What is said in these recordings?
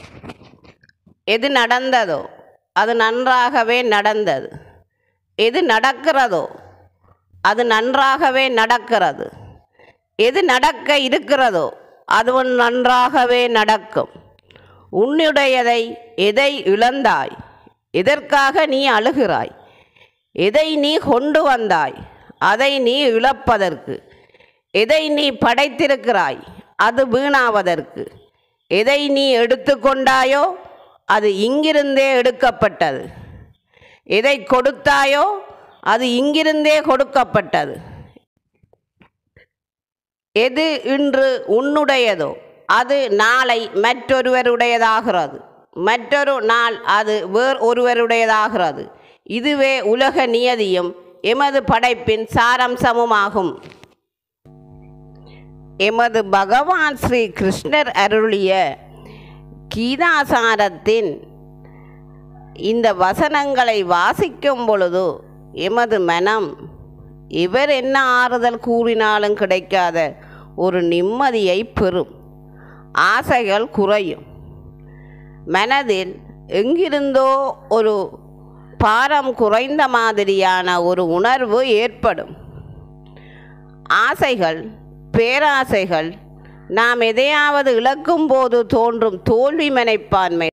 எது நடந்ததோ அது நன்றாகவே நடந்தது எது நடக்கிறதோ அது நன்றாகவே நடக்கிறது எது நடக்க இருக்கிறதோ அதுவும் நன்றாகவே நடக்கும் உன்னுடையதை எதை இழந்தாய் எதற்காக நீ அழுகிறாய் எதை நீ கொண்டு வந்தாய் அதை நீ இழப்பதற்கு எதை நீ படைத்திருக்கிறாய் அது வீணாவதற்கு எதை நீ எடுத்துக்கொண்டாயோ அது இங்கிருந்தே எடுக்கப்பட்டது எதை கொடுத்தாயோ அது இங்கிருந்தே கொடுக்கப்பட்டது எது இன்று உன்னுடையதோ அது நாளை மற்றொருவருடையதாகிறது மற்றொரு நாள் அது வேறு ஒருவருடையதாகிறது இதுவே உலக நியதியும் எமது படைப்பின் சாரம்சமுமாகும் எமது பகவான் ஸ்ரீ கிருஷ்ணர் அருளிய கீதாசாரத்தின் இந்த வசனங்களை வாசிக்கும் பொழுது எமது மனம் இவர் என்ன ஆறுதல் கூறினாலும் கிடைக்காத ஒரு நிம்மதியை பெறும் ஆசைகள் குறையும் மனதில் எங்கிருந்தோ ஒரு பாரம் குறைந்த மாதிரியான ஒரு உணர்வு ஏற்படும் ஆசைகள் பேராசைகள் நாம் எதையாவது இழக்கும் போது தோன்றும் தோல்வி மனைப்பான்மை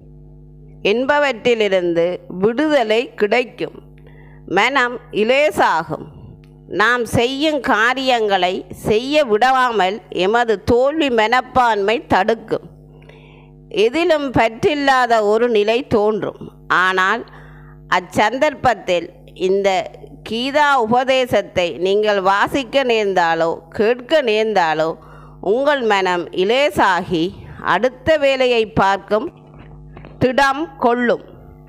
என்பவற்றிலிருந்து விடுதலை கிடைக்கும் மனம் இலேசாகும் நாம் செய்யும் காரியங்களை செய்ய விடாமல் எமது தோல்வி மனப்பான்மை தடுக்கும் எதிலும் பற்றில்லாத ஒரு நிலை தோன்றும் ஆனால் அச்சந்தர்ப்பத்தில் இந்த கீதா உபதேசத்தை நீங்கள் வாசிக்க நேர்ந்தாலோ கேட்க நேர்ந்தாலோ உங்கள் மனம் இலேசாகி அடுத்த வேலையை பார்க்கும் திடம் கொள்ளும்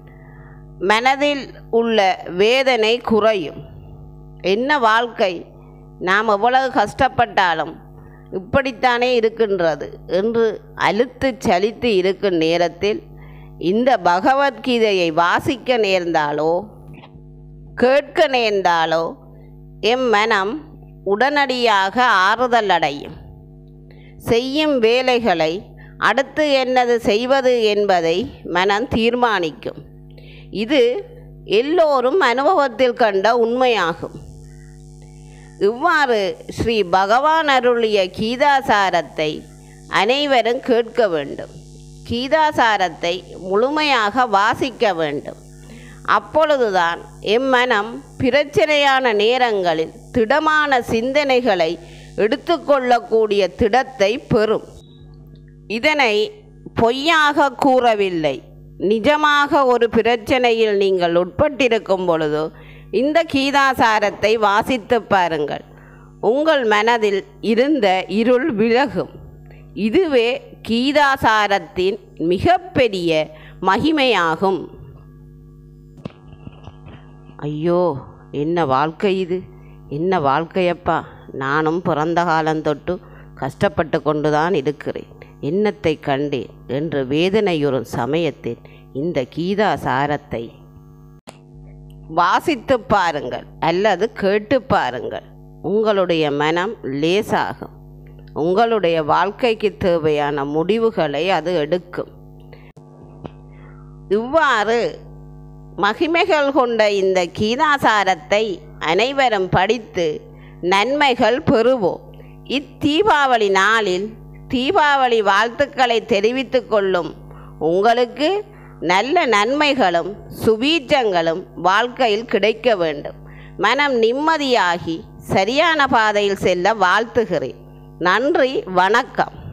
மனதில் உள்ள வேதனை குறையும் என்ன வாழ்க்கை நாம் எவ்வளவு கஷ்டப்பட்டாலும் இப்படித்தானே இருக்கின்றது என்று அழுத்து சலித்து இருக்கும் நேரத்தில் இந்த பகவத்கீதையை வாசிக்க நேர்ந்தாலோ கேட்க நேர்ந்தாலோ எம் மனம் உடனடியாக ஆறுதல் அடையும் செய்யும் வேலைகளை அடுத்து என்னது செய்வது என்பதை மனம் தீர்மானிக்கும் இது எல்லோரும் அனுபவத்தில் கண்ட உண்மையாகும் இவ்வாறு ஸ்ரீ பகவான் அருளிய கீதாசாரத்தை அனைவரும் கேட்க வேண்டும் கீதாசாரத்தை முழுமையாக வாசிக்க வேண்டும் அப்பொழுதுதான் எம்மனம் பிரச்சனையான நேரங்களில் திடமான சிந்தனைகளை எடுத்துக்கொள்ளக்கூடிய திடத்தை பெறும் இதனை பொய்யாக கூறவில்லை நிஜமாக ஒரு பிரச்சனையில் நீங்கள் உட்பட்டிருக்கும் பொழுது இந்த கீதாசாரத்தை வாசித்து பாருங்கள் உங்கள் மனதில் இருந்த இருள் விலகும் இதுவே கீதாசாரத்தின் மிகப்பெரிய மகிமையாகும் ஐயோ என்ன வாழ்க்கை இது என்ன வாழ்க்கையப்பா நானும் பிறந்த காலம் தொட்டு கஷ்டப்பட்டு கொண்டுதான் இருக்கிறேன் எண்ணத்தை கண்டேன் என்று வேதனையுறும் சமயத்தில் இந்த கீதா சாரத்தை வாசித்து பாருங்கள் அல்லது கேட்டு பாருங்கள் உங்களுடைய மனம் லேசாகும் உங்களுடைய வாழ்க்கைக்கு தேவையான முடிவுகளை அது எடுக்கும் இவ்வாறு மகிமைகள் கொண்ட இந்த கீதாசாரத்தை அனைவரும் படித்து நன்மைகள் பெறுவோம் இத்தீபாவளி நாளில் தீபாவளி வாழ்த்துக்களை தெரிவித்துக் கொள்ளும் உங்களுக்கு நல்ல நன்மைகளும் சுபீட்சங்களும் வாழ்க்கையில் கிடைக்க வேண்டும் மனம் நிம்மதியாகி சரியான பாதையில் செல்ல வாழ்த்துகிறேன் நன்றி வணக்கம்